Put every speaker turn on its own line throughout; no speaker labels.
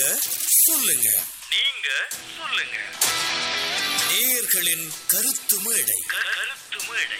சொல்லுங்க
நீங்க சொல்லுங்க
நேயர்களின் கருத்து மேடை
க- கருத்து மேடை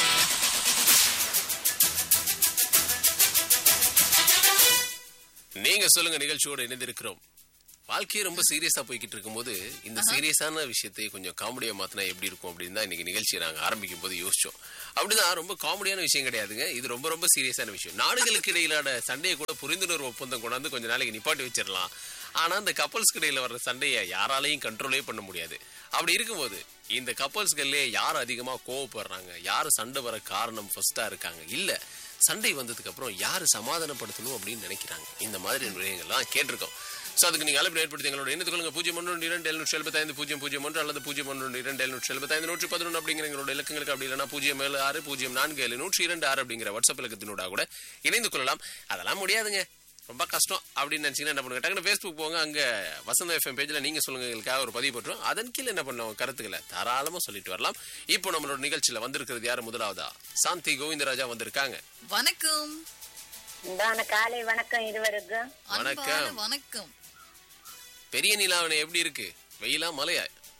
நீங்க சொல்லுங்க நிகழ்ச்சியோட இணைந்திருக்கிறோம் வாழ்க்கையே ரொம்ப சீரியஸா போய்கிட்டு இருக்கும்போது இந்த சீரியஸான விஷயத்தை கொஞ்சம் காமெடியா மாத்தினா எப்படி இருக்கும் அப்படின்னு தான் இன்னைக்கு நிகழ்ச்சியை நாங்க ஆரம்பிக்கும் போது யோசிச்சோம் அப்படிதான் ரொம்ப காமெடியான விஷயம் கிடையாதுங்க இது ரொம்ப ரொம்ப சீரியஸான விஷயம் நாடுகளுக்கு இடையிலான சண்டையை கூட புரிந்துணர்வு ஒப்பந்தம் கொண்டாந்து கொஞ்ச நாளைக்கு நிப்பாட்டி வச்சிடலாம் ஆனா இந்த கப்பல்ஸ்க்கு இடையில வர்ற சண்டையை யாராலையும் கண்ட்ரோலே பண்ண முடியாது அப்படி இருக்கும்போது இந்த கப்பல்ஸ்கள்லயே யார் அதிகமா கோவப்படுறாங்க யார் சண்டை வர காரணம் ஃபர்ஸ்டா இருக்காங்க இல்ல சண்டை வந்ததுக்கு அப்புறம் யாரு சமாதானப்படுத்தணும் அப்படின்னு நினைக்கிறாங்க இந்த மாதிரி விடயங்கள்லாம் கேட்டிருக்கோம் ஸோ அதுக்கு நீங்கள் அழைப்பு ஏற்படுத்தி எங்களோட எண்ணத்து கொள்ளுங்க பூஜ்ஜியம் ஒன்று இரண்டு எழுநூற்றி எழுபத்தைந்து பூஜ்ஜியம் பூஜ்ஜியம் ஒன்று அல்லது பூஜ்ஜியம் ஒன்று இரண்டு எழுநூற்றி எழுபத்தைந்து நூற்றி பதினொன்று அப்படிங்கிற எங்களோட இலக்கங்களுக்கு அப்படி இல்லைனா பூஜ்ஜியம் ஏழு ஆறு பூஜ்ஜியம் நான்கு ஏழு நூற்றி இரண்டு ஆறு அப்படிங்கிற வாட்ஸ்அப் இலக்கத்தினோட கூட இணைந்து கொள்ளலாம் அதெல்லாம் முடியாதுங்க ரொம்ப கஷ்டம் அப்படின்னு நினைச்சீங்கன்னா என்ன பண்ணுங்க டக்குனு ஃபேஸ்புக் போங்க அங்க வசந்த எஃப்எம் பேஜ்ல நீங்க சொல்லுங்க எங்களுக்காக ஒரு பதிவு போட்டுரும் அதன் கீழே என்ன பண்ணுவோம் கருத்துக்களை தாராளமா சொல்லிட்டு வரலாம் இப்போ நம்மளோட நிகழ்ச்சியில வந்திருக்கிறது யாரு முதலாவதா சாந்தி கோவிந்தராஜா வந்திருக்காங்க
வணக்கம்
இந்தான காலை வணக்கம் இருவருக்கும்
வணக்கம்.
அன்பான வணக்கம்
பெரிய நிலாவணை எப்படி இருக்கு வெயிலா மழையா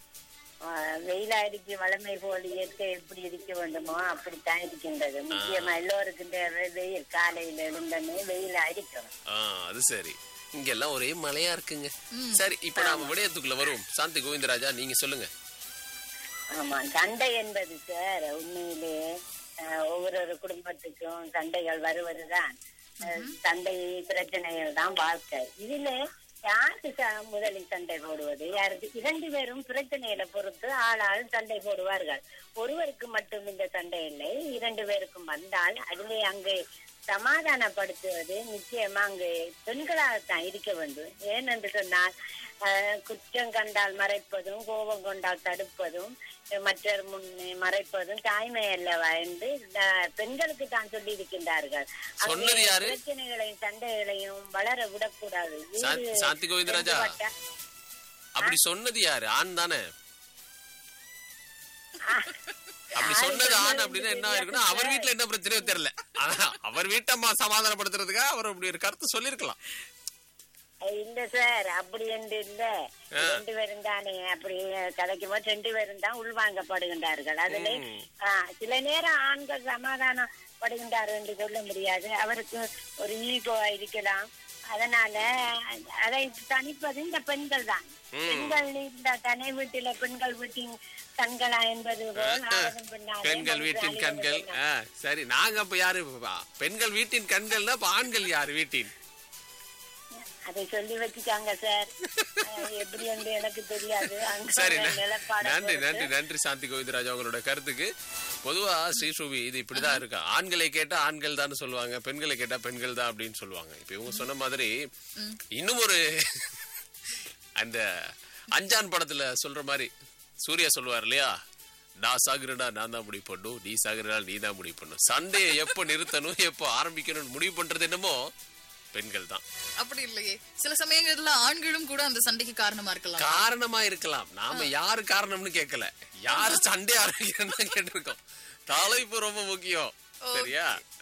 ஆஹ் வெயிலா இருக்கு வளமை போல் இயற்கை எப்படி இருக்க வேண்டுமோ அப்படித்தான் இருக்கின்றது முக்கியமா எல்லோருக்கும் தேவை வெயில் காலையில எழுந்தனே வெயிலா இருக்கணும்
ஆ அது சரி இங்க எல்லாம் ஒரே மழையா இருக்குங்க சரி இப்ப நாம விடயத்துக்குள்ள வருவோம் சாந்தி கோவிந்தராஜா நீங்க சொல்லுங்க
ஆமா சண்டை என்பது சார் உண்மையிலே ஆஹ் ஒவ்வொரு ஒரு குடும்பத்துக்கும் சண்டைகள் வருவதுதான் ஆஹ் சண்டை பிரச்சனைகள் தான் வாழ்க்கை இதுல யாருக்கு ச- முதலில் சண்டை போடுவது யாருக்கு இரண்டு பேரும் பிரச்சனைகளை பொறுத்து ஆளாள் சண்டை போடுவார்கள் ஒருவருக்கு மட்டும் இந்த சண்டை இல்லை இரண்டு பேருக்கும் வந்தால் அதிலே அங்கே சமாதானப்படுத்துவது நிச்சயமா அங்கு பெண்களாகத்தான் இருக்க வேண்டும் ஏனென்று சொன்னால் ஆஹ், குற்றம் கண்டால் மறைப்பதும் கோபம் கொண்டால் தடுப்பதும் மற்றவர் முன்னே மறைப்பதும் தாய்மை அல்லவா என்று ஆஹ், பெண்களுக்கு தான் சொல்லி இருக்கின்றார்கள்
சொன்னது
அங்கே
யாரு?
பிரச்சனைகளையும் சண்டைகளையும் வளர விடக்கூடாது
சா-
வீடு
சாந்தி கோவிந்தராஜா.
ரெண்டு வட்டா-
அப்படி சொன்னது யாரு ஆண் தானே அப்படி
யாரு
சொன்னது ஆண்
சொன்னது
அப்படின்னா என்ன
தெரியாது
இருக்குன்னா அவர்
சார்.
வீட்டுல என்ன பிரச்சனையோ தெரியல ஆனா அவர் வீட்டை அம்மா சமாதானப்படுத்துறதுக்காக அவர் அப்படி ஒரு கருத்து சொல்லிருக்கலாம்
இல்ல சார் அப்படி என்று இல்ல ரெண்டு பேரும் தானே அப்படி கதைக்கும் போது ரெண்டு பேரும் தான் உள்வாங்கப்படுகின்றார்கள் அதுல ஆ, சில நேரம் ஆண்கள் சமாதானப்படுகின்றார் என்று சொல்ல முடியாது அவருக்கு ஒரு ஈகோ இருக்கலாம் அதனால அதை தணிப்பது இந்த பெண்கள் தான் பெண்கள் இந்த தனி வீட்டில பெண்கள் வீட்டின் கண்களா என்பது போல் ஆவதும் பெண்ணாலே
பெண்கள் வீட்டின்
மனித
கண்கள்
அழிவது
ஆ, சரி நாங்க அப்ப யாரு பெண்கள் வீட்டின் கண்கள்னா அப்ப ஆண்கள் யாரு வீட்டின்
அதை சொல்லி வச்சுக்காங்க சார் அஹ் எப்படி என்று எனக்கு தெரியாது அங்க
சரி
உள்ள
ந-
நிலப்பாடை
நன்றி
பொறுத்து.
நன்றி நன்றி சாந்தி கோவிந்தராஜ் அவங்களோட கருத்துக்கு பொதுவா ஸ்ரீஸ்ரூபி இது இப்படிதான் இருக்கா ஆண்களை கேட்டா ஆண்கள் தான் சொல்லுவாங்க பெண்களை கேட்டா பெண்கள் தான் அப்படின்னு சொல்லுவாங்க இப்ப இவங்க சொன்ன மாதிரி இன்னும் ஒரு அந்த அஞ்சான் படத்துல சொல்ற மாதிரி சூர்யா சொல்லுவார் இல்லையா நான் சாகுறடா நான் தான் முடிவு பண்ணும் நீ சாகுறடா நீ தான் முடிவு பண்ணும் சண்டையை எப்போ நிறுத்தணும் எப்போ ஆரம்பிக்கணும்னு முடிவு பண்றது என்னமோ பெண்கள் தான்
அப்படி இல்லையே சில சமயங்கள்ல ஆண்களும் கூட அந்த சண்டைக்கு காரணமா இருக்கலாம்
காரணமா இருக்கலாம் நாம யாரு காரணம்னு கேட்கல யாரு சண்டை ஆரம்பிக்கிறேன்னு கேட்டிருக்கோம் தலைப்பு ரொம்ப முக்கியம் சரியா